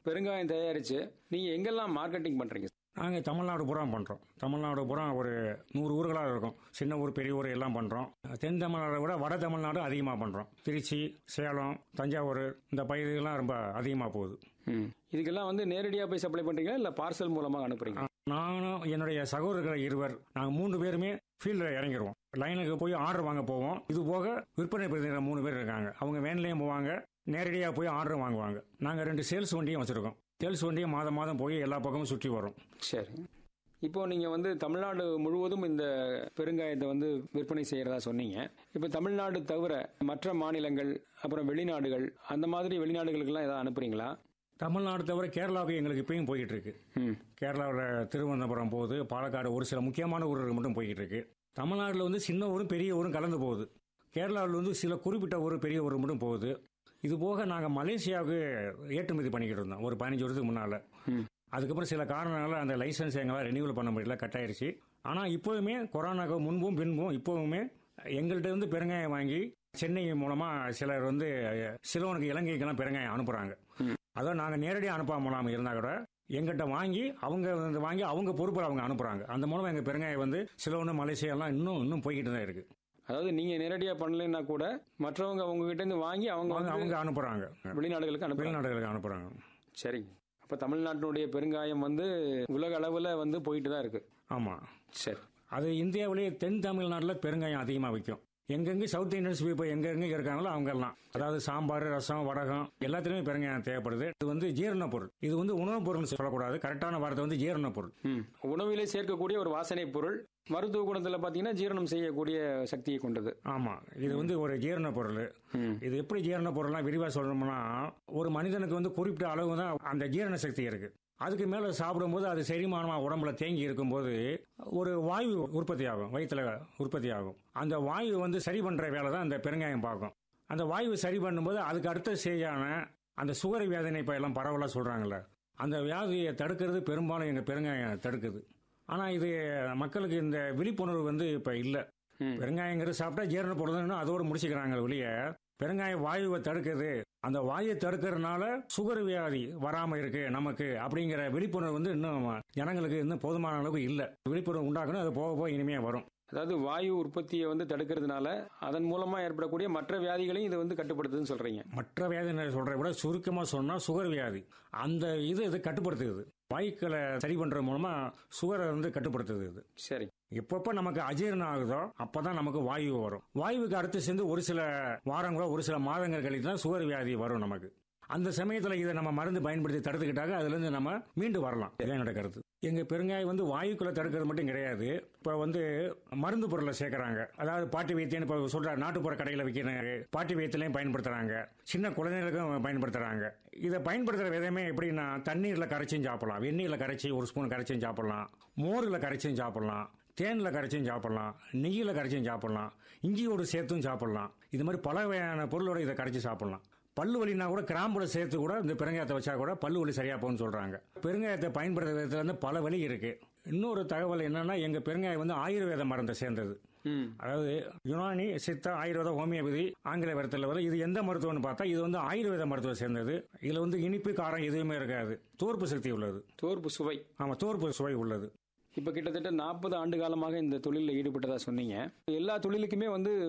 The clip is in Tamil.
பெருங்காயம் தயாரிச்சு நீங்க எங்கெல்லாம் மார்க்கெட்டிங் பண்றீங்க நாங்கள் தமிழ்நாடு பூரா பண்ணுறோம் தமிழ்நாடு பூரா ஒரு நூறு ஊர்களாக இருக்கும் சின்ன ஊர் பெரிய ஊர் எல்லாம் பண்ணுறோம் தென் தமிழ்நாடை விட வட தமிழ்நாடு அதிகமாக பண்ணுறோம் திருச்சி சேலம் தஞ்சாவூர் இந்த பகுதிகள்லாம் ரொம்ப அதிகமாக போகுது ம். இதுக்கெல்லாம் வந்து நேரடியா போய் சப்ளை பண்றீங்களா இல்ல பார்சல் மூலமா அனுப்புறீங்க நானும் என்னுடைய சகோதரர்கள் இருவர் நாங்கள் மூணு பேருமே ஃபீல்டில் இறங்கிடுவோம் லைனுக்கு போய் ஆர்டர் வாங்க போவோம் இது போக விற்பனை பிரதிநிதிகள் மூணு பேர் இருக்காங்க அவங்க வேன்லேயும் போவாங்க நேரடியாக போய் ஆர்டர் வாங்குவாங்க நாங்கள் ரெண்டு சேல்ஸ் வண்டியும் வச்சுருக்கோம் சேல்ஸ் வண்டியும் மாதம் மாதம் போய் எல்லா பக்கமும் சுற்றி வரும் சரி இப்போ நீங்க வந்து தமிழ்நாடு முழுவதும் இந்த பெருங்காயத்தை வந்து விற்பனை செய்யறதா சொன்னீங்க இப்போ தமிழ்நாடு தவிர மற்ற மாநிலங்கள் அப்புறம் வெளிநாடுகள் அந்த மாதிரி வெளிநாடுகளுக்கெல்லாம் ஏதாவது அனுப்புறீங்களா தமிழ்நாடு தவிர கேரளாவுக்கு எங்களுக்கு இப்பயும் போய்கிட்டு இருக்கு ம் கேரளாவில் திருவனந்தபுரம் போகுது பாலக்காடு ஒரு சில முக்கியமான ஊர்களுக்கு மட்டும் போய்கிட்டு இருக்கு தமிழ்நாட்டில் வந்து சின்ன ஊரும் பெரிய ஊரும் கலந்து போகுது கேரளாவில் வந்து சில குறிப்பிட்ட ஊர் பெரிய ஊர் மட்டும் போகுது இது போக நாங்கள் மலேசியாவுக்கு ஏற்றுமதி பண்ணிக்கிட்டு இருந்தோம் ஒரு பதினஞ்சு வருஷத்துக்கு முன்னால் ம். அதுக்கப்புறம் சில காரணங்களால் அந்த லைசன்ஸ் எங்களால் ரெனியூவல் பண்ண முடியல கட் ஆயிருச்சு ஆனால் இப்போவுமே கொரோனாக்கு முன்பும் பின்பும் இப்போவுமே எங்கள்கிட்ட இருந்து பெருங்காயம் வாங்கி சென்னை மூலமாக சிலர் வந்து சிலவனுக்கு இலங்கைக்கெல்லாம் பெருங்காயம் அனுப்புகிறாங்க ம். அதான் நாங்கள் நேரடியாக அனுப்பாமல் இருந்தால் கூட எங்கிட்ட வாங்கி அவங்க வந்து வாங்கி அவங்க பொறுப்பில் அவங்க அனுப்புகிறாங்க அந்த மூலமாக எங்கள் பெருங்காயம் வந்து சிலவனு மலேசியாலாம் இன்னும் இன்னும் போய்கிட்டு தான் இருக்குது அதாவது நீங்க நேரடியா பண்ணலைன்னா கூட மற்றவங்க அவங்க கிட்ட இருந்து வாங்கி அவங்க அவங்க வந்து அவங்க அனுப்புகிறாங்க வெளிநாடுகளுக்கு அனுப்புறாங்க வெளிநாடுகளுக்கு அனுப்புகிறாங்க சரி அப்ப தமிழ்நாட்டினுடைய பெருங்காயம் வந்து உலக அளவுல வந்து போயிட்டு தான் இருக்கு ஆமாம் சரி அது இந்தியாவிலேயே தென் தமிழ்நாட்டில் பெருங்காயம் அதிகமாக விற்கும் எங்கெங்க சவுத் இந்தியன்ஸ் இப்போ எங்கெங்க இருக்காங்களோ அவங்க எல்லாம் அதாவது சாம்பார் ரசம் வடகம் எல்லாத்துலேயுமே பெருங்காயம் தேவைப்படுது இது வந்து ஜீரண பொருள் இது வந்து உணவுப் பொருள்னு சொல்லக்கூடாது கரெக்டான வார்த்தை வந்து ஜீரண பொருள் ம். உணவிலே சேர்க்கக்கூடிய ஒரு வாசனை பொருள் மருத்துவ குணத்துல பாத்தீங்கன்னா ஜீரணம் செய்யக்கூடிய சக்தியை கொண்டது ஆமாம் இது வந்து ஒரு ஜீரண பொருள் ம். இது எப்படி ஜீரண பொருள்லாம் விரிவாக சொல்லணும்னா ஒரு மனிதனுக்கு வந்து குறிப்பிட்ட அளவு தான் அந்த ஜீரண சக்தி இருக்கு அதுக்கு மேலே சாப்பிடும்போது அது செரிமானமாக உடம்புல தேங்கி இருக்கும்போது ஒரு வாயு உற்பத்தி ஆகும் வயிற்றுல உற்பத்தி ஆகும் அந்த வாயு வந்து சரி பண்ணுற வேலை தான் அந்த பெருங்காயம் பார்க்கும் அந்த வாயுவை சரி பண்ணும்போது அதுக்கு அடுத்த ஸ்டேஜான அந்த சுகர் வியாதினை இப்போ எல்லாம் பரவலாக சொல்கிறாங்கல்ல அந்த வியாதியை தடுக்கிறது பெரும்பாலும் எங்கள் பெருங்காயம் தடுக்குது ஆனால் இது மக்களுக்கு இந்த விழிப்புணர்வு வந்து இப்போ இல்லை ம். பெருங்காயங்கிறது சாப்பிட்டா ஜீரண பொருள்னு அதோடு முடிச்சுக்கிறாங்க வெளிய பெருங்காயம் வாயுவை தடுக்குது அந்த வாயுவை தடுக்கிறதுனால சுகர் வியாதி வராம இருக்கு நமக்கு அப்படிங்கிற விழிப்புணர்வு வந்து இன்னும் ஜனங்களுக்கு இன்னும் போதுமான அளவுக்கு இல்லை விழிப்புணர்வு உண்டாக்கணும் அது போக போக இனிமே வரும் அதாவது வாயு உற்பத்தியை வந்து தடுக்கிறதுனால அதன் மூலமா ஏற்படக்கூடிய மற்ற வியாதிகளையும் இது வந்து கட்டுப்படுத்துதுன்னு சொல்றீங்க மற்ற வியாதி சொல்றதை விட சுருக்கமா சொன்னா சுகர் வியாதி அந்த இது இது கட்டுப்படுத்துது வாயுக்களை சரி பண்றது மூலமா சுகரை வந்து கட்டுப்படுத்துது இது சரி எப்பப்ப நமக்கு அஜீரணம் ஆகுதோ அப்பதான் நமக்கு வாயு வரும் வாயுவுக்கு அடுத்து சேர்ந்து ஒரு சில வாரங்களோ ஒரு சில மாதங்கள் கழித்து தான் சுகர் வியாதி வரும் நமக்கு அந்த சமயத்துல இதை நம்ம மருந்து பயன்படுத்தி தடுத்துக்கிட்டாக அதுல இருந்து நம்ம மீண்டு வரலாம் இதான் என்னோட கருத்து எங்க பெருங்காயம் வந்து வாயுக்குள்ள தடுக்கிறது மட்டும் கிடையாது இப்ப வந்து மருந்து பொருளை சேர்க்கறாங்க அதாவது பாட்டி வைத்தியம் இப்ப சொல்ற நாட்டுப்புற கடையில விற்கிறாங்க பாட்டி வைத்தியம் பயன்படுத்துறாங்க சின்ன குழந்தைகளுக்கும் பயன்படுத்துறாங்க இதை பயன்படுத்துற விதமே எப்படின்னா தண்ணீர்ல கரைச்சும் சாப்பிடலாம் வெந்நீர்ல கரைச்சி ஒரு ஸ்பூன் கரைச்சும் சாப்பிடலாம் மோர்ல கரைச்சும் சாப்பிடலாம் தேனில் கரைச்சும் சாப்பிடலாம் நெய்யில் கரைச்சும் சாப்பிடலாம் இஞ்சியோடு சேர்த்தும் சாப்பிடலாம் இது மாதிரி பல வகையான பொருளோட இதை கரைச்சி சாப்பிடலாம் பல்லு வலினா கூட கிராம்புல சேர்த்து கூட இந்த பெருங்காயத்தை வச்சா கூட பல்லு வலி சரியா போகும்னு சொல்றாங்க பெருங்காயத்தை பயன்படுத்துற விதத்துல வந்து பல வழி இருக்கு இன்னொரு தகவல் என்னன்னா எங்க பெருங்காயம் வந்து ஆயுர்வேத மருந்தை சேர்ந்தது ம் அதாவது யுனானி சித்தா ஆயுர்வேத ஹோமியோபதி ஆங்கில வரத்தில் வரும் இது எந்த மருத்துவம்னு பார்த்தா இது வந்து ஆயுர்வேத மருத்துவம் சேர்ந்தது இதுல வந்து இனிப்பு காரம் எதுவுமே இருக்காது தோற்பு சக்தி உள்ளது தோற்பு சுவை ஆமா தோற்பு சுவை உள்ளது இப்ப கிட்டத்தட்ட நாற்பது ஆண்டு காலமாக இந்த தொழிலில் ஈடுபட்டதா சொன்னீங்க எல்லா தொழிலுக்குமே வந்து